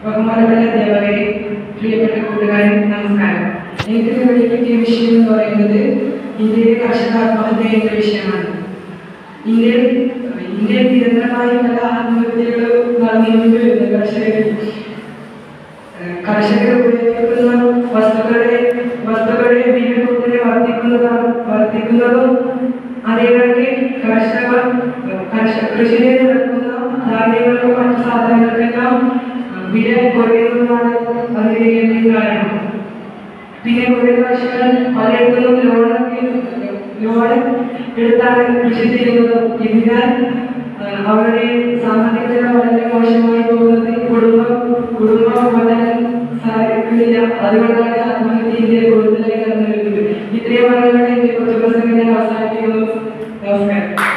ബഹുമാനപ്പെട്ട അധ്യാപകരെ പ്രിയപ്പെട്ട കൂട്ടുകാരെ നമസ്കാരം എനിക്ക് ഇവിടെ കിട്ടിയ വിഷയം എന്ന് പറയുന്നത് ഇന്ത്യയിലെ കർഷക ആത്മഹത്യ എന്ന വിഷയമാണ് ഇന്ത്യയിൽ ഇന്ത്യയിൽ നിരന്തരമായി പല ആത്മഹത്യകളും നടന്നുകൊണ്ട് വരുന്നു കർഷകരിൽ ഏഹ് കർഷകർ ഉപയോഗിക്കുന്ന വസ്തുക്കളുടെ വസ്തുക്കളുടെ വില കൂടുതൽ വർദ്ധിക്കുന്നതാണ് വർദ്ധിക്കുന്നതും അതേപോലെ കർഷക കർഷക കൃഷിയിൽ നടക്കുന്ന ധാന്യങ്ങൾക്കും മറ്റു സാധനങ്ങൾക്കെല്ലാം ഏഹ് വില കുറയുന്നതാണ് അതിന് ഏറ്റവും കാരണം പിന്നെ കുറെ കർഷകർ പലയിടത്തും ലോണൊക്കെ ലോൺ എടുത്താണ് കൃഷി ചെയ്യുന്നത് ഇതിനാൽ ആ, അവരുടെ സാമ്പത്തിക നില വളരെ മോശമായി പോകുന്നത് കുടുംബം കുടുംബം വളരാൻ സാധിക്കുന്നില്ല അതുകൊണ്ടാണ് ആത്മഹത്യ ഇന്ത്യയിൽ കൂടുതലായി കടന്നു വരുന്നത് ഇത്രയും പറഞ്ഞുകൊണ്ട് എന്റെ കൊച്ചു പ്രസംഗം ഞാൻ അവസാനിപ്പിക്കുന്നു നമസ്കാരം